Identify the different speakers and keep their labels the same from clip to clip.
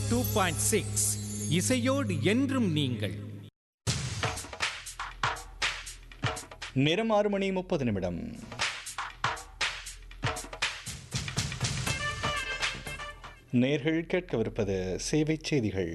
Speaker 1: two point six இசையோடு என்றும் நீங்கள்
Speaker 2: நேரம் ஆறு மணி முப்பது நிமிடம் நேர்கள் கேட்கவிருப்பது சேவை செய்திகள்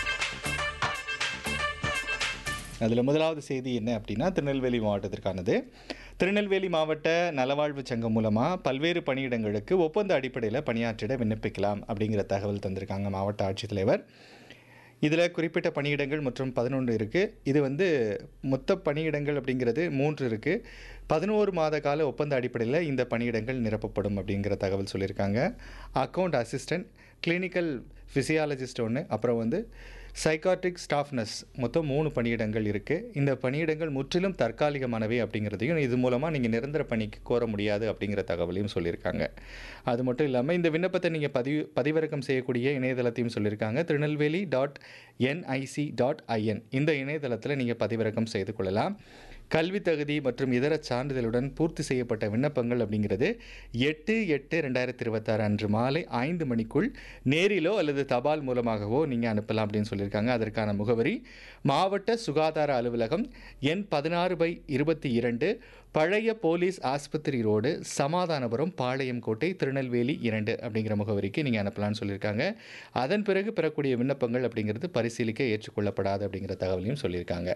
Speaker 2: அதில் முதலாவது செய்தி என்ன அப்படின்னா திருநெல்வேலி மாவட்டத்திற்கானது திருநெல்வேலி மாவட்ட நலவாழ்வு சங்கம் மூலமாக பல்வேறு பணியிடங்களுக்கு ஒப்பந்த அடிப்படையில் பணியாற்றிட விண்ணப்பிக்கலாம் அப்படிங்கிற தகவல் தந்திருக்காங்க மாவட்ட ஆட்சித்தலைவர் இதில் குறிப்பிட்ட பணியிடங்கள் மற்றும் பதினொன்று இருக்குது இது வந்து மொத்த பணியிடங்கள் அப்படிங்கிறது மூன்று இருக்குது பதினோரு மாத கால ஒப்பந்த அடிப்படையில் இந்த பணியிடங்கள் நிரப்பப்படும் அப்படிங்கிற தகவல் சொல்லியிருக்காங்க அக்கவுண்ட் அசிஸ்டன்ட் கிளினிக்கல் ஃபிசியாலஜிஸ்ட் ஒன்று அப்புறம் வந்து சைக்காட்ரிக் ஸ்டாஃப் நர்ஸ் மொத்தம் மூணு பணியிடங்கள் இருக்குது இந்த பணியிடங்கள் முற்றிலும் தற்காலிகமானவை அப்படிங்கிறதையும் இது மூலமாக நீங்கள் நிரந்தர பணிக்கு கோர முடியாது அப்படிங்கிற தகவலையும் சொல்லியிருக்காங்க அது மட்டும் இல்லாமல் இந்த விண்ணப்பத்தை நீங்கள் பதிவு பதிவிறக்கம் செய்யக்கூடிய இணையதளத்தையும் சொல்லியிருக்காங்க Tirunelveli dot NIC dot IN இந்த இணையதளத்தில் நீங்கள் பதிவிறக்கம் செய்து கொள்ளலாம் கல்வி தகுதி மற்றும் இதர சான்றிதழுடன் பூர்த்தி செய்யப்பட்ட விண்ணப்பங்கள் அப்படிங்கிறது எட்டு எட்டு ரெண்டாயிரத்தி இருபத்தாறு அன்று மாலை ஐந்து மணிக்குள் நேரிலோ அல்லது தபால் மூலமாகவோ நீங்கள் அனுப்பலாம் அப்படின்னு சொல்லியிருக்காங்க அதற்கான முகவரி மாவட்ட சுகாதார அலுவலகம் எண் பதினாறு பை இருபத்தி இரண்டு பழைய போலீஸ் ஆஸ்பத்திரி ரோடு சமாதானபுரம் பாளையங்கோட்டை திருநெல்வேலி இரண்டு அப்படிங்கிற முகவரிக்கு நீங்கள் அனுப்பலாம்னு சொல்லியிருக்காங்க அதன் பிறகு பெறக்கூடிய விண்ணப்பங்கள் அப்படிங்கிறது பரிசீலிக்க ஏற்றுக்கொள்ளப்படாது அப்படிங்கிற தகவலையும் சொல்லியிருக்காங்க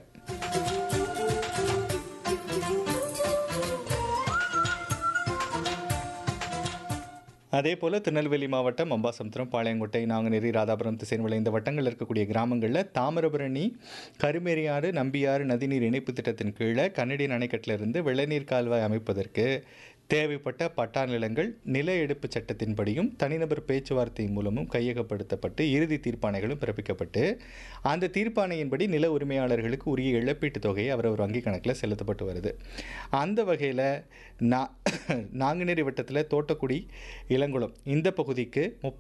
Speaker 2: அதே போல் திருநெல்வேலி மாவட்டம் அம்பாசமுத்திரம் பாளையங்கோட்டை நாங்குநேரி ராதாபுரம் திசைன்விளை இந்த வட்டங்களில் இருக்கக்கூடிய கிராமங்களில் தாமிரபரணி கருமேரியாறு நம்பியாறு நதிநீர் இணைப்பு திட்டத்தின் கீழே கன்னடியன் அணைக்கட்டிலிருந்து வெள்ளநீர் கால்வாய் அமைப்பதற்கு தேவைப்பட்ட பட்டா நிலங்கள் நில எடுப்பு சட்டத்தின்படியும் தனிநபர் பேச்சுவார்த்தை மூலமும் கையகப்படுத்தப்பட்டு இறுதி தீர்ப்பாணைகளும் பிறப்பிக்கப்பட்டு அந்த தீர்ப்பாணையின்படி நில உரிமையாளர்களுக்கு உரிய இழப்பீட்டுத் தொகை அவரவர் வங்கி கணக்கில் செலுத்தப்பட்டு வருது அந்த வகையில் நா நாங்குநேரி வட்டத்தில் தோட்டக்குடி இளங்குளம் இந்த பகுதிக்கு முப்பது